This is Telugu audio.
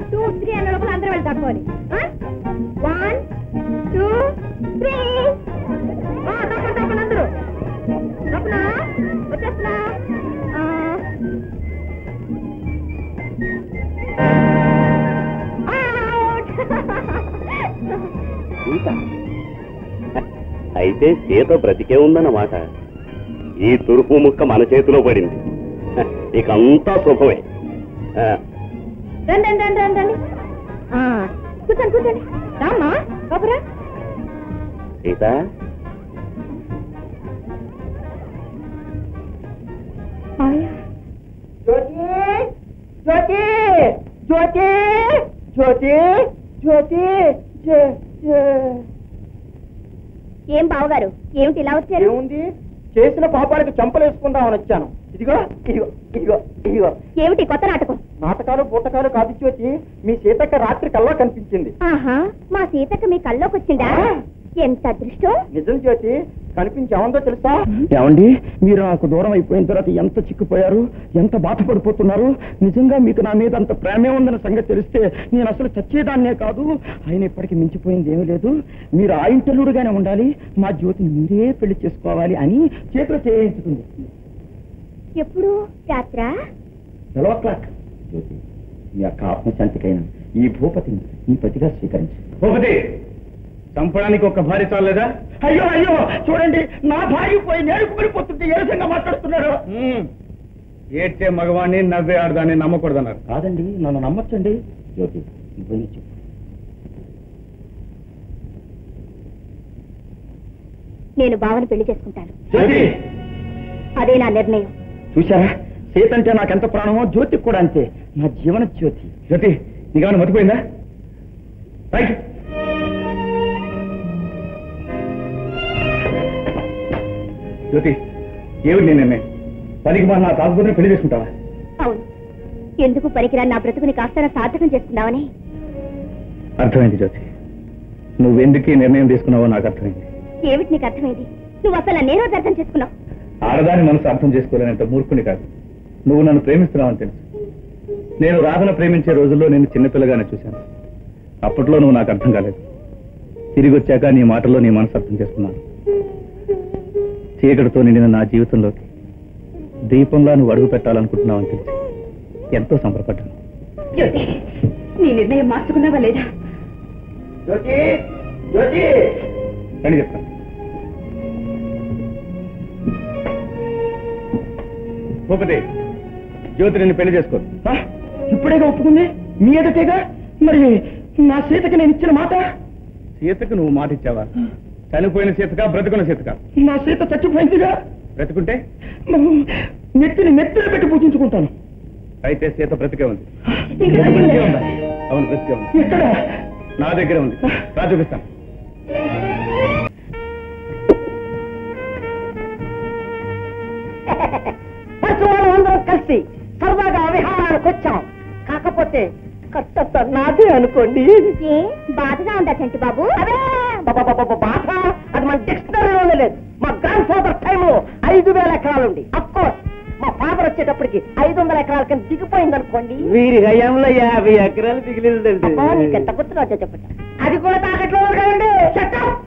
టూ త్రీ అన్న లోపల అందరూ వెళ్ళి తప్పుకోవాలి వన్ టూ త్రీ తప్పండి తప్పండి అందరూ తప్పునా వచ్చేస్తున్నా ఆ. సీత అయితే సీత బ్రతికే ఉందన్నమాట ఈ తురుపు ముక్క మన చేతిలో పడింది హ, ఇక అంతా శుభమే ఆ, రండి రండి రండి రండి రండి ఆ, కూర్చోండి కూర్చోండి రామ్మా బాబురా సీత మావయ్య జ్యోతి జ్యోతి జ్యోతి జ్యోతి జ్యోతి జ- జ- ఏం బావగారు ఏమిటి ఇలా వచ్చారు ఏముంది చేసిన పాపానికి చంపలేసుకుందామని వచ్చాను ఇదిగో ఇదిగో ఇదిగో ఇదిగో ఏమిటి కొత్త నాటకం నాటకాలు బూటకాలు కాదు జ్యోతి మీ సీతక్క రాత్రి కల్లా కనిపించింది ఆహా మా సీతక్క మీ కల్లోకి వచ్చిందా ఎంత అదృష్టం నిజం జ్యోతి కనిపించేమందో తెలుసా ఏమండి మీరు నాకు దూరం అయిపోయిన తర్వాత ఎంత చిక్కిపోయారు ఎంత బాధపడిపోతున్నారు నిజంగా మీకు నా మీద అంత ప్రేమే ఉందన్న సంగతి తెలిస్తే నేను అసలు చచ్చేదాన్నే కాదు ఆయన ఇప్పటికి మించిపోయింది ఏమీ లేదు మీరు ఆ ఇంటల్లుడుగానే ఉండాలి మా జ్యోతిని మీరే పెళ్లి చేసుకోవాలి అని చేతిలో చేయించుతుంది ఎప్పుడు రాత్రా ట్వెల్వ్ ఓ క్లాక్ జ్యోతి మీ యొక్క ఆత్మశాంతికైన ఈ భూపతిని ఈ పతిగా స్వీకరించి భూపతి చంపడానికి ఒక భార్య చాలేదా అయ్యో అయ్యో చూడండి నా భార్య పోయి నేను కుమిలిపోతుంటే ఏ విధంగా మాట్లాడుతున్నారు ఏడ్చే మగవాణ్ణి నవ్వే ఆడదాన్ని నమ్మకూడదన్నారు కాదండి నన్ను నమ్మొచ్చండి జ్యోతి ఇవ్వని చెప్పు నేను బావని పెళ్లి చేసుకుంటాను జ్యోతి అదే నా నిర్ణయం చూసారా సీత అంటే నాకెంత ప్రాణమో జ్యోతికి కూడా అంతే నా జీవన జ్యోతి జ్యోతి నీకేమైనా మతిపోయిందా రైట్ జ్యోతి ఏమిటి నేను నిర్ణయం పనికి మా నా తాగుబోతుని పెళ్లి చేసుకుంటావా అవును ఎందుకు పనికిరాని నా బ్రతుకుని కాస్త సార్థకం చేసుకుందామని అర్థమైంది జ్యోతి నువ్వెందుకు ఈ నిర్ణయం తీసుకున్నావో నాకు అర్థమైంది ఏమిటి నీకు అర్థమైంది నువ్వు అసలు నేను అర్థం చేసుకున్నావు ఆడదాని మనసు అర్థం చేసుకోలేనంత మూర్ఖుని కాదు నువ్వు నన్ను ప్రేమిస్తున్నావని తెలుసు నేను రాధను ప్రేమించే రోజుల్లో నేను చిన్నపిల్లగానే చూశాను అప్పట్లో నువ్వు నాకు అర్థం కాలేదు తిరిగి వచ్చాక నీ మాటల్లో నీ మనసు అర్థం చేసుకున్నాను చీకటితో నిండిన నా జీవితంలోకి దీపంలా నువ్వు అడుగు పెట్టాలనుకుంటున్నావని తెలిసి ఎంతో సంబరపడ్డాను జ్యోతి నీ నిర్ణయం మార్చుకున్నావా లేదా జ్యోతి జ్యోతి అని చెప్తాను భూపతి జ్యోతి నిన్ను పెళ్లి చేసుకో ఆ, ఇప్పుడేగా ఒప్పుకుంది మీ ఎదుటేగా మరి నా సీతకి నేను ఇచ్చిన మాట సీతకు నువ్వు మాట ఇచ్చావా చనిపోయిన సీతక బ్రతుకున్న సీతక నా సీత చచ్చిపోయిందిగా బ్రతుకుంటే నెత్తిని నెత్తిన పెట్టి పూజించుకుంటాను అయితే సీత బ్రతికే ఉంది ఇంకా బ్రతికే ఉందా? అవును బ్రతికే ఉంది ఎక్కడ నా దగ్గర ఉంది రా చూపిస్తాను పరచువాళ్ళం అందరం కలిసి సరదాగా విహారానికి వచ్చాం కాకపోతే కట్టంత నాదే అనుకోండి ఏ బాధగా ఉందా చంటి బాబు అబ్బబ్బబ్బబ్బ, బాధ అది మన డిక్షనరీలోనే లేదు మా గ్రాండ్ ఫాదర్ టైంలో ఐదు వేల ఎకరాలు ఉంది కోర్స్ మా ఫాదర్ వచ్చేటప్పటికి ఐదు వందల ఎకరాల కింద దిగిపోయింది అనుకోండి వీరి హయాంలో యాభై ఎకరాలు మిగిలిందండి నీకు ఎంత గుర్తున్నా చెప్పండి అది కూడా తాకట్లో ఉంది కదండి Shut up!